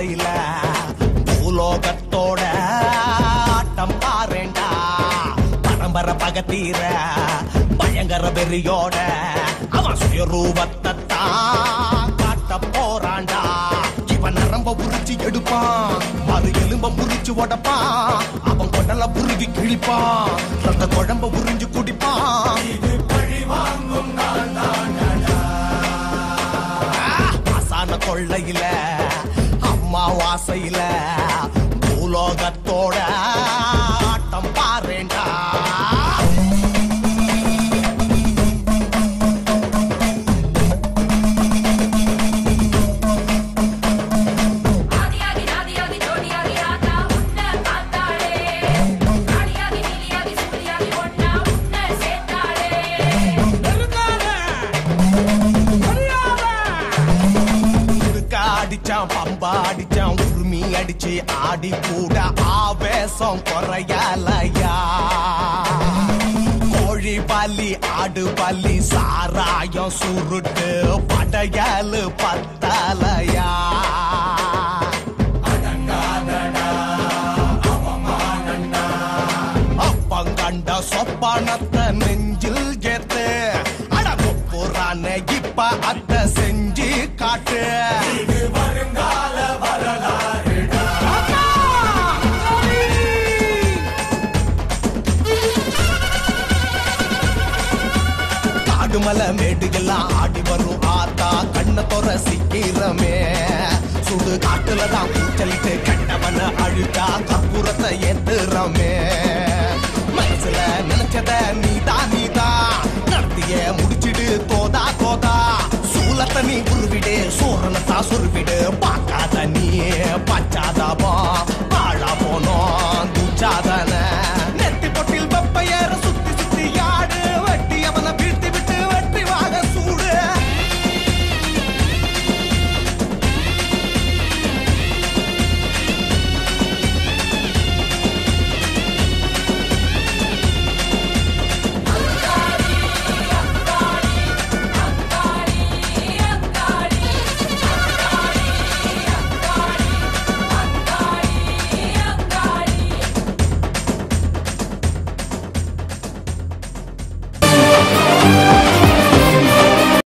வாசையில பூலோகத்தோட ஆட்டம் பாருண்டா பரம்பரை பகத்தீர பயங்கர வெறியோட அவன் சுயரூபத்தை தான் காட்ட போறான்டா இவன் நரம்ப புரிச்சு எடுப்பான் மறு எலும்ப புரிச்சு உடப்பான் அவன் கொடல புருகி கிழிப்பான் ரத்த குழம்ப புரிஞ்சு குடிப்பான் ஆசான கொள்ளையில அம்மா வாசையில பூலோகத்தோட ஆட்டம் பாருண்டா ஆதியாகி நாதியாகி ஜோடியாகி ஆத்தா உன்னை பார்த்தாளே காளியாகி நீலியாகி சூரியாகி ஒன்னா உன்னை சேர்த்தாளே முழுக்க அடிச்சான் பம்பா அடிச்சான் உரிமை அடிச்சு ஆடி கூட ஆவேசம் குறையலையா கோழி பலி ஆடு பலி சாராயம் சுருட்டு படையலு பத்தலையா அப்பங்கண்ட சொப்பனத்தை நெஞ்சில் ஏத்து அடகுப்புறான இப்ப அத்த செஞ்சு காட்டு காடுமலை மேடு எல்லாம் ஆடி வரும் ஆத்தா கண்ண தொற சீக்கிரமே சுடு காட்டுல தான் கூச்சலிட்டு கண்டவன அழுக்கா கற்பூரத்தை ஏத்துறமே மனசுல நினைச்சத நீதா நீதா நடத்திய முடிச்சிடு தோதா தோதா சூலத்தை நீ உருவிடு சூரனத்தா சுருவிடு பார்க்காத நீ பச்சாதாபம் பாழா போனோம் துச்சாத